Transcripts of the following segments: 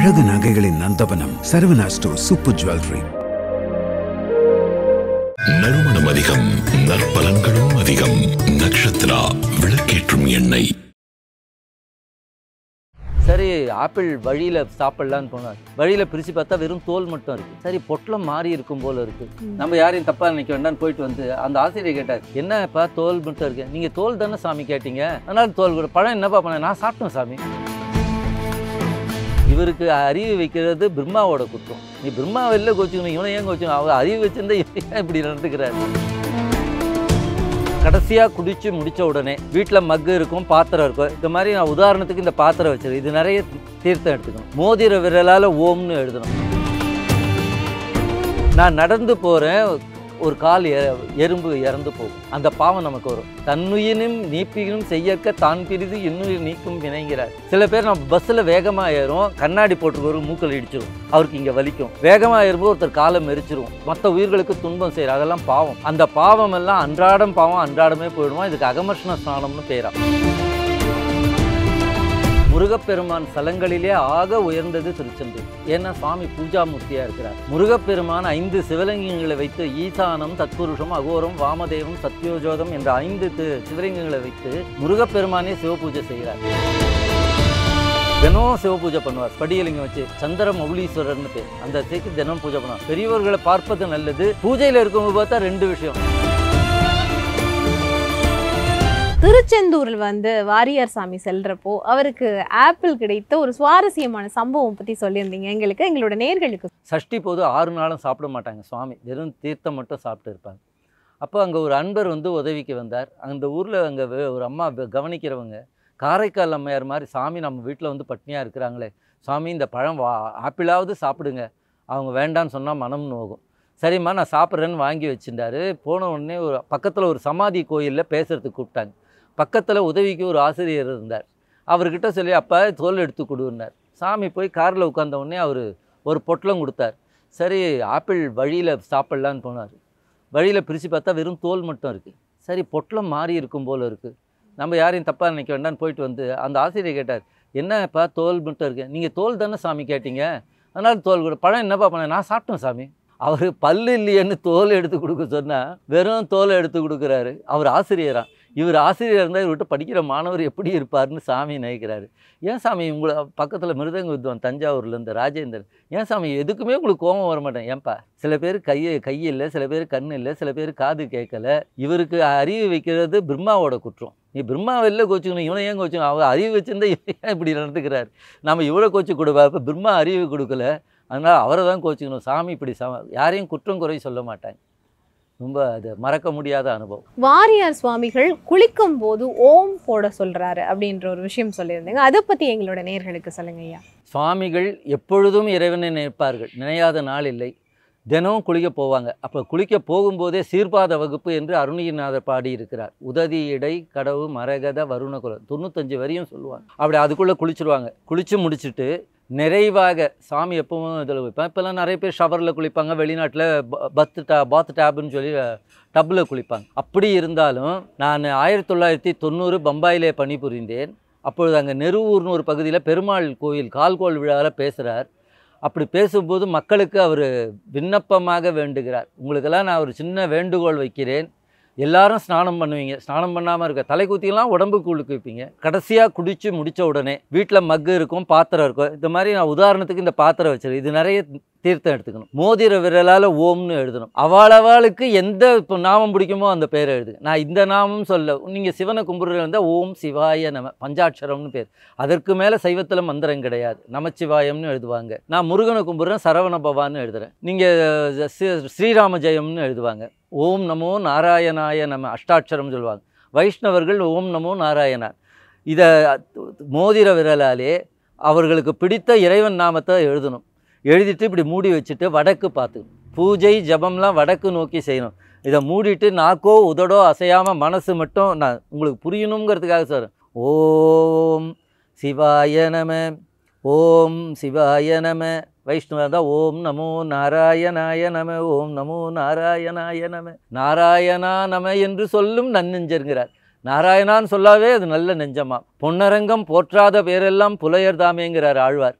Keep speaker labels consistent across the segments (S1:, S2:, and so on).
S1: அழகு நகைகளின் நந்தவனம் Saravana store super jewellery
S2: நறுமணம் அதிகம் நற்பலன்களும் அதிகம் நக்ஷத்ரா விளக்கேற்றும் எண்ணெய்
S3: சரி ஆப்பிள் வழியில் சாப்பிட்லான்னு போனார் வழியில் பிரித்து பார்த்தா வெறும் தோல் மட்டும் இருக்குது சரி பொட்டலம் மாறி இருக்கும் போல இருக்குது நம்ம யாரையும் தப்பாக நினைக்க வேண்டாம்னு போயிட்டு வந்து அந்த ஆசிரியர் கேட்டார் என்னப்பா தோல் மட்டும் இருக்கு நீங்கள் தோல் தானே சாமி கேட்டீங்க அதனால தோல் கூட பழம் என்னப்பா பண்ண நான் சாப்பிட்டேன் சாமி இவருக்கு அறிவு வைக்கிறது பிரம்மாவோட குற்றம் நீ பிரம்மா வெளில கோச்சுக்கணும் இவனை ஏன் கோச்சுக்கணும் அவங்க அறிவு வச்சிருந்தா இவன் ஏன் இப்படி நடந்துக்கிறாரு கடைசியாக குடிச்சு முடிச்ச உடனே வீட்டில் மக்கு இருக்கும் பாத்திரம் இருக்கும் இந்த மாதிரி நான் உதாரணத்துக்கு இந்த பாத்திரம் வச்சிருக்கேன் இது நிறைய தீர்த்தம் எடுத்துக்கணும் மோதிர விரலால் ஓம்னு எழுதணும் நான் நடந்து போகிறேன் ஒரு கால் எ- எறும்பு இறந்து போகும் அந்த பாவம் நமக்கு வரும் தன்னுயினும் நீப்பினும் செய்யக்க தான் பிரிது இன்னுயிர் நீக்கும் வினைங்கிறார் சில பேர் நம்ம பஸ்ஸில் வேகமாக ஏறும் கண்ணாடி போட்டுருக்கவர் மூக்கில் இடிச்சிரும் அவருக்கு இங்கே வலிக்கும் வேகமாக ஏறும்போது ஒருத்தர் காலை மெரிச்சிரும் மற்ற உயிர்களுக்கு துன்பம் செய்கிறார் அதெல்லாம் பாவம் அந்த பாவம் எல்லாம் அன்றாடம் பாவம் அன்றாடமே போயிடுமா இதுக்கு அகமர்ஷண ஸ்நானம்னு பேரா முருகப்பெருமான் ஸ்தலங்களிலே ஆக உயர்ந்தது திருச்செந்தூர் ஏன்னா சுவாமி பூஜாமூர்த்தியா இருக்கிறார் முருகப்பெருமான் ஐந்து சிவலிங்கங்களை வைத்து ஈசானம் தத்புருஷம் அகோரம் வாமதேவம் சத்யோஜோதம் என்ற ஐந்து தி- சிவலிங்கங்களை வைத்து முருகப்பெருமானே சிவபூஜை செய்கிறார் தினம் சிவபூஜை பண்ணுவார் படியலிங்கம் வச்சு சந்திர மௌலீஸ்வரர்னு பேர் அந்த சேர்க்கு தினம் பூஜை பண்ணுவார் பெரியவர்களை பார்ப்பது நல்லது பூஜையில் இருக்கவங்க பார்த்தா ரெண்டு விஷயம்
S4: திருச்செந்தூரில் வந்து வாரியார் சாமி செல்றப்போ அவருக்கு ஆப்பிள் கிடைத்த ஒரு சுவாரஸ்யமான சம்பவம் பத்தி சொல்லியிருந்தீங்க எங்களுக்கு எங்களோட நேர்களுக்கு
S3: சஷ்டி போது ஆறு நாளும் சாப்பிட மாட்டாங்க சுவாமி வெறும் தீர்த்தம் மட்டும் சாப்பிட்டு இருப்பாங்க அப்போ அங்கே ஒரு அன்பர் வந்து உதவிக்கு வந்தார் அந்த ஊரில் அங்கே ஒரு அம்மா வ- கவனிக்கிறவங்க காரைக்கால் அம்மையார் மாதிரி சாமி நம்ம வீட்டில் வந்து பட்னியாக இருக்கிறாங்களே சாமி இந்த பழம் வா ஆப்பிளாவது சாப்பிடுங்க அவங்க வேண்டான்னு சொன்னால் மனம் நோகும் சரிம்மா நான் சாப்பிட்றேன்னு வாங்கி வச்சுட்டாரு போன உடனே ஒரு பக்கத்தில் ஒரு சமாதி கோயிலில் பேசுறதுக்கு கூப்பிட்டாங்க பக்கத்தில் உதவிக்கு ஒரு ஆசிரியர் இருந்தார் அவர்கிட்ட சொல்லி அப்பா தோல் எடுத்து கொடுன்னார் சாமி போய் காரில் உட்கார்ந்த உடனே அவர் ஒரு பொட்டலம் கொடுத்தார் சரி ஆப்பிள் வழியில் சாப்பிட்லான்னு போனார் வழியில் பிரித்து பார்த்தா வெறும் தோல் மட்டும் இருக்குது சரி பொட்டலம் மாறி இருக்கும் போல இருக்குது நம்ம யாரையும் தப்பாக நினைக்க வேண்டாம்னு போயிட்டு வந்து அந்த ஆசிரியர் கேட்டார் என்னப்பா தோல் மட்டும் இருக்கு நீங்கள் தோல் தானே சாமி கேட்டீங்க அதனால தோல் கூட பழம் என்னப்பா பண்ண நான் சாப்பிட்டேன் சாமி அவர் பல்லு இல்லையேன்னு தோல் எடுத்து கொடுக்க சொன்னால் வெறும் தோலை எடுத்து கொடுக்குறாரு அவர் ஆசிரியரா இவர் ஆசிரியர் இருந்தால் இவர்கிட்ட படிக்கிற மாணவர் எப்படி இருப்பார்னு சாமி நினைக்கிறாரு ஏன் சாமி உங்களை பக்கத்தில் மிருதங்க வித்வான் தஞ்சாவூர்லேருந்து ராஜேந்திரன் ஏன் சாமி எதுக்குமே உங்களுக்கு கோபம் வர மாட்டேன் ஏன்பா சில பேர் கையை கை இல்லை சில பேர் கண் இல்லை சில பேர் காது கேட்கல இவருக்கு அறிவு வைக்கிறது பிரம்மாவோட குற்றம் நீ பிரம்மா வெளில கோச்சுக்கணும் இவனை ஏன் கோச்சுக்கணும் அவர் அறிவு வச்சிருந்தா இவன் ஏன் இப்படி நடந்துக்கிறார் நம்ம இவரை கோச்சு கொடுப்பா இப்போ பிரம்மா அறிவு கொடுக்கல அதனால் அவரை தான் கோச்சுக்கணும் சாமி இப்படி சம யாரையும் குற்றம் குறை சொல்ல மாட்டாங்க ரொம்ப அது மறக்க முடியாத அனுபவம்
S4: வாரியார் சுவாமிகள் குளிக்கும் போது ஓம் போட சொல்றாரு அப்படின்ற ஒரு விஷயம் சொல்லியிருந்தீங்க அதை பத்தி எங்களோட நேர்களுக்கு சொல்லுங்க ஐயா
S3: சுவாமிகள் எப்பொழுதும் இறைவனை நினைப்பார்கள் நினையாத நாள் இல்லை தினமும் குளிக்க போவாங்க அப்போ குளிக்க போகும்போதே சீர்பாத வகுப்பு என்று அருணகிரிநாதர் பாடியிருக்கிறார் உததி இடை கடவு மரகத வருணகுலம் தொண்ணூத்தஞ்சு வரையும் சொல்லுவாங்க அப்படி அதுக்குள்ளே குளிச்சிருவாங்க குளித்து முடிச்சுட்டு நிறைவாக சாமி எப்பவும் இதில் வைப்பேன் இப்போல்லாம் நிறைய பேர் ஷவரில் குளிப்பாங்க வெளிநாட்டில் பத் டா பாத் டேப்னு சொல்லி டப்பில் குளிப்பாங்க அப்படி இருந்தாலும் நான் ஆயிரத்தி தொள்ளாயிரத்தி தொண்ணூறு பம்பாயிலே பணிபுரிந்தேன் அப்பொழுது அங்கே நெருவூர்னு ஒரு பகுதியில் பெருமாள் கோயில் கால்கோள் விழாவில் பேசுகிறார் அப்படி பேசும்போது மக்களுக்கு அவர் விண்ணப்பமாக வேண்டுகிறார் உங்களுக்கெல்லாம் நான் ஒரு சின்ன வேண்டுகோள் வைக்கிறேன் எல்லாரும் ஸ்நானம் பண்ணுவீங்க ஸ்நானம் பண்ணாமல் இருக்க தலை குத்தியெல்லாம் உடம்பு குளுக்கு வைப்பீங்க கடைசியாக குடித்து முடித்த உடனே வீட்டில் மக்கு இருக்கும் பாத்திரம் இருக்கும் இந்த மாதிரி நான் உதாரணத்துக்கு இந்த பாத்திரம் வச்சிருக்கேன் இது நிறைய தீர்த்தம் எடுத்துக்கணும் மோதிர விரலால் ஓம்னு எழுதணும் அவளவாளுக்கு எந்த இப்போ நாமம் பிடிக்குமோ அந்த பேரை எழுது நான் இந்த நாமம் சொல்ல நீங்கள் சிவனை கும்பிட்றது இருந்தால் ஓம் சிவாய நம பஞ்சாட்சரம்னு பேர் அதற்கு மேலே சைவத்தில் மந்திரம் கிடையாது நமச்சிவாயம்னு எழுதுவாங்க நான் முருகனை கும்பிட்றேன் சரவண பவான்னு எழுதுறேன் நீங்கள் ஸ்ரீராம ஜெயம்னு எழுதுவாங்க ஓம் நமோ நாராயணாய நம அஷ்டாட்சரம் சொல்லுவாங்க வைஷ்ணவர்கள் ஓம் நமோ நாராயணா இதை மோதிர விரலாலே அவர்களுக்கு பிடித்த இறைவன் நாமத்தை எழுதணும் எழுதிட்டு இப்படி மூடி வச்சுட்டு வடக்கு பார்த்து பூஜை ஜபம்லாம் வடக்கு நோக்கி செய்யணும் இதை மூடிட்டு நாக்கோ உதடோ அசையாமல் மனசு மட்டும் நான் உங்களுக்கு புரியணுங்கிறதுக்காக சார் ஓம் சிவாய நம ஓம் சிவாய நம வைஷ்ணவ தான் ஓம் நமோ நாராயணாய நம ஓம் நமோ நாராயணாய நம நாராயணா நம என்று சொல்லும் நன்னெஞ்சருங்கிறார் நாராயணான்னு சொல்லாவே அது நல்ல நெஞ்சமா பொன்னரங்கம் போற்றாத பேரெல்லாம் புலையர் தாமேங்கிறார் ஆழ்வார்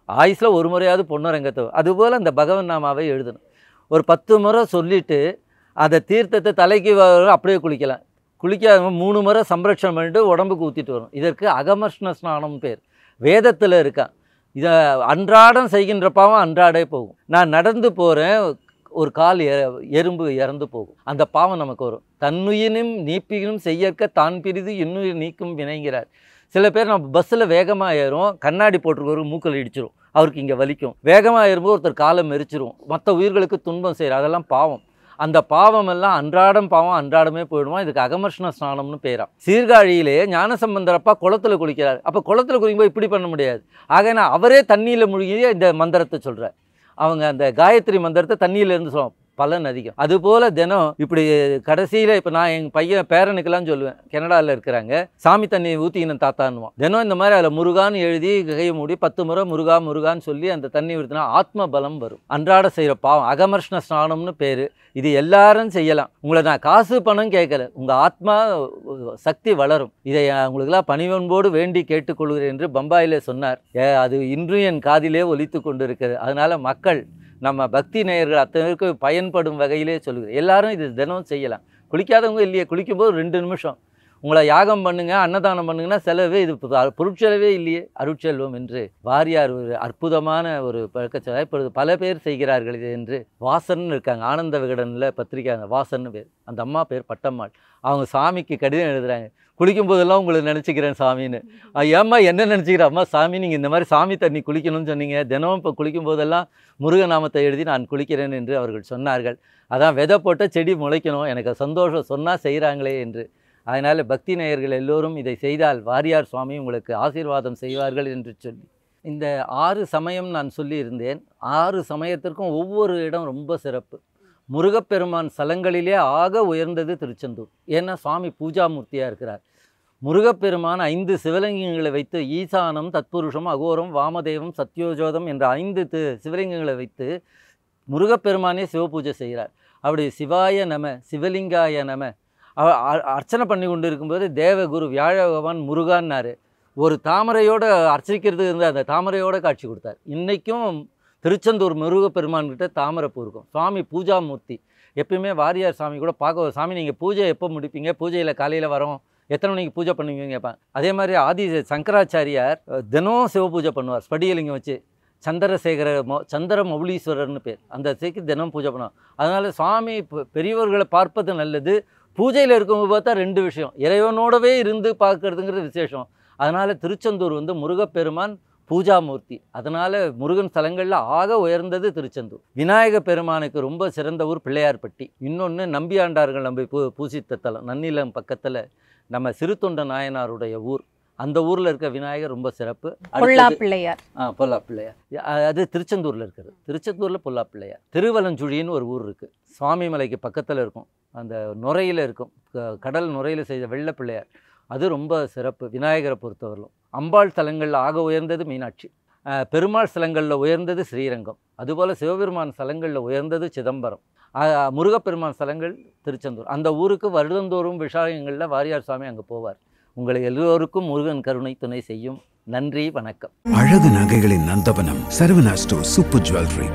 S3: ஆயுஸில் ஒரு முறையாவது பொன்னரங்கத்தை அதுபோல் அந்த பகவன் நாமாவை எழுதணும் ஒரு பத்து முறை சொல்லிவிட்டு அதை தீர்த்தத்தை தலைக்கு வ- அப்படியே குளிக்கலாம் குளிக்காத மூணு முறை சம்ரட்சணம் பண்ணிட்டு உடம்புக்கு ஊற்றிட்டு வரும் இதற்கு அகமர்ஷ்ண ஸ்நானம் பேர் வேதத்தில் இருக்கான் இதை அன்றாடம் செய்கின்ற பாவம் அன்றாடே போகும் நான் நடந்து போகிறேன் ஒரு கால் எ- எறும்பு இறந்து போகும் அந்த பாவம் நமக்கு வரும் தன்னுயினும் நீப்பினும் செய்யற்க தான் பிரிது இன்னுயிர் நீக்கும் வினைங்கிறார் சில பேர் நம்ம பஸ்ஸில் வேகமாக ஏறும் கண்ணாடி போட்டிருக்கவர் மூக்கில் இடிச்சிரும் அவருக்கு இங்கே வலிக்கும் வேகமாக ஏறும்போது ஒருத்தர் காலை மெரிச்சிரும் மற்ற உயிர்களுக்கு துன்பம் செய்கிறார் அதெல்லாம் பாவம் அந்த பாவம் எல்லாம் அன்றாடம் பாவம் அன்றாடமே போயிடுமா இதுக்கு அகமர்ஷ்ண ஸ்நானம்னு பேராம் சீர்காழியிலே ஞானசம்பந்தரப்பா குளத்துல குளிக்கிறார் அப்போ குளத்துல குளிக்கும்போது இப்படி பண்ண முடியாது ஆக நான் அவரே தண்ணியில் முழுகி இந்த மந்திரத்தை சொல்கிறார் அவங்க அந்த காயத்ரி மந்திரத்தை தண்ணியில இருந்து சொல்லுவாங்க பலன் அதிகம் அதுபோல் தினம் இப்படி கடைசியில் இப்போ நான் எங்கள் பையன் பேரனுக்கெல்லாம் சொல்லுவேன் கனடாவில் இருக்கிறாங்க சாமி தண்ணி ஊற்றிக்கின தாத்தான்னுவான் தினம் இந்த மாதிரி அதில் முருகான்னு எழுதி கையை மூடி பத்து முறை முருகா முருகான்னு சொல்லி அந்த தண்ணி ஊற்றினா ஆத்ம பலம் வரும் அன்றாட செய்கிற பாவம் அகமர்ஷ்ண ஸ்நானம்னு பேர் இது எல்லாரும் செய்யலாம் உங்களை நான் காசு பணம் கேட்கல உங்கள் ஆத்மா சக்தி வளரும் இதை உங்களுக்கெல்லாம் பணிவன்போடு வேண்டி கேட்டுக்கொள்கிறேன் என்று பம்பாயில் சொன்னார் ஏ, அது இன்றும் என் காதிலே ஒலித்து கொண்டு இருக்கிறது அதனால் மக்கள் நம்ம பக்தி நேயர்கள் அத்தனைக்கு பயன்படும் வகையிலே சொல்லுகிறேன் எல்லாரும் இது தினம் செய்யலாம் குளிக்காதவங்க இல்லையே குளிக்கும்போது ரெண்டு நிமிஷம் உங்களை யாகம் பண்ணுங்க அன்னதானம் பண்ணுங்கன்னா செலவு இது பு- பொருட்செலவே இல்லையே அருட்செல்வம் என்று வாரியார் ஒரு அற்புதமான ஒரு பழக்கச்செலவு இப்பொழுது பல பேர் செய்கிறார்கள் இது என்று வாசன் இருக்காங்க ஆனந்த விகடனில் பத்திரிக்கை அந்த வாசன்னு பேர் அந்த அம்மா பேர் பட்டம்மாள் அவங்க சாமிக்கு கடிதம் எழுதுறாங்க குளிக்கும் போதெல்லாம் உங்களை நினச்சிக்கிறேன் சாமின்னு "ஆ, ஏம்மா என்ன நினச்சிக்கிற அம்மா சாமி நீங்கள் இந்த மாதிரி சாமி தண்ணி குளிக்கணும்னு சொன்னீங்க தினம் இப்போ குளிக்கும் போதெல்லாம் முருகநாமத்தை எழுதி நான் குளிக்கிறேன் என்று அவர்கள் சொன்னார்கள் அதான் விதை போட்ட செடி முளைக்கணும் எனக்கு சந்தோஷம் சொன்னால் செய்கிறாங்களே என்று அதனால் பக்தி நேயர்கள் எல்லோரும் இதை செய்தால் வாரியார் சுவாமி உங்களுக்கு ஆசீர்வாதம் செய்வார்கள் என்று சொல்லி இந்த ஆறு சமயம் நான் சொல்லியிருந்தேன் ஆறு சமயத்திற்கும் ஒவ்வொரு இடம் ரொம்ப சிறப்பு முருகப்பெருமான் ஸ்தலங்களிலே ஆக உயர்ந்தது திருச்செந்தூர் ஏன்னா சுவாமி பூஜாமூர்த்தியாக இருக்கிறார் முருகப்பெருமான் ஐந்து சிவலிங்கங்களை வைத்து ஈசானம் தத்புருஷம் அகோரம் வாமதேவம் சத்யோஜோதம் என்ற ஐந்து தி சிவலிங்கங்களை வைத்து முருகப்பெருமானே சிவபூஜை செய்கிறார் அப்படி சிவாய நம சிவலிங்காய நம அவ- அ- அர்ச்சனை பண்ணி கொண்டு இருக்கும்போது தேவகுரு வியாழ பகவான் முருகான்னாரு ஒரு தாமரையோட அர்ச்சிக்கிறது இருந்த அந்த தாமரையோட காட்சி கொடுத்தார் இன்றைக்கும் திருச்செந்தூர் முருகப்பெருமான் கிட்ட தாமரை பூ இருக்கும் சுவாமி பூஜாமூர்த்தி எப்பயுமே வாரியார் சாமி கூட பார்க்க சாமி நீங்கள் பூஜை எப்போ முடிப்பீங்க பூஜையில் காலையில் வரோம் எத்தனை மணிக்கு பூஜை பண்ணுவீங்க கேட்பாங்க அதே மாதிரி ஆதி சங்கராச்சாரியார் அஹ், தினம் சிவ பூஜை பண்ணுவார் ஸ்படிகலிங்கம் வச்சு சந்திரசேகர மௌ சந்திர மௌலீஸ்வரர்னு பேர் அந்த சேக்கு தினம் பூஜை பண்ணுவார் அதனால் சுவாமி பெ- பெரியவர்களை பார்ப்பது நல்லது பூஜையில் இருக்கவங்க பார்த்தா ரெண்டு விஷயம் இறைவனோடவே இருந்து பார்க்கறதுங்கிறது விசேஷம் அதனால் திருச்செந்தூர் வந்து முருகப்பெருமான் பூஜாமூர்த்தி அதனால் முருகன் ஸ்தலங்களில் ஆக உயர்ந்தது திருச்செந்தூர் விநாயக பெருமானுக்கு ரொம்ப சிறந்த ஊர் பிள்ளையார்பட்டி இன்னொன்று நம்பியாண்டார்கள் நம்பி பூ பூசித்த தலம் நன்னிலம் பக்கத்தில் நம்ம சிறுத்தொண்ட நாயனாருடைய ஊர் அந்த ஊரில் இருக்க விநாயகர் ரொம்ப சிறப்பு
S4: பொல்லா
S3: அடுத்தது-
S4: பிள்ளையார்
S3: ஆ பொல்லா பிள்ளையார் அ- அது திருச்செந்தூரில் இருக்கிறது திருச்செந்தூரில் பொல்லா பிள்ளையார் திருவலஞ்சுழின்னு ஒரு ஊர் இருக்குது சுவாமிமலைக்கு பக்கத்தில் இருக்கும் அந்த நுரையில் இருக்கும் க- கடல் நுரையில் செய்த வெள்ளை பிள்ளையார் அது ரொம்ப சிறப்பு விநாயகரை பொறுத்தவரையிலும் அம்பாள் ஸ்தலங்களில் ஆக உயர்ந்தது மீனாட்சி அ, பெருமாள் ஸ்தலங்களில் உயர்ந்தது ஸ்ரீரங்கம் அதுபோல் சிவபெருமான் ஸ்தலங்களில் உயர்ந்தது சிதம்பரம் அ, முருகப்பெருமான் ஸ்தலங்கள் திருச்செந்தூர் அந்த ஊருக்கு வருடந்தோறும் விஷாயங்களில் வாரியார் சுவாமி அங்கே போவார் உங்களை எல்லோருக்கும் முருகன் கருணை துணை செய்யும் நன்றி வணக்கம்
S1: அழகு நகைகளின் நந்தவனம் சரவணா ஸ்டோர் சூப்பர் ஜுவல்லரி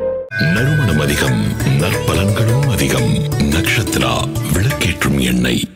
S2: நறுமணம் அதிகம் நற்பலன்களும் அதிகம் நக்ஷத்ரா விளக்கேற்றும் எண்ணெய்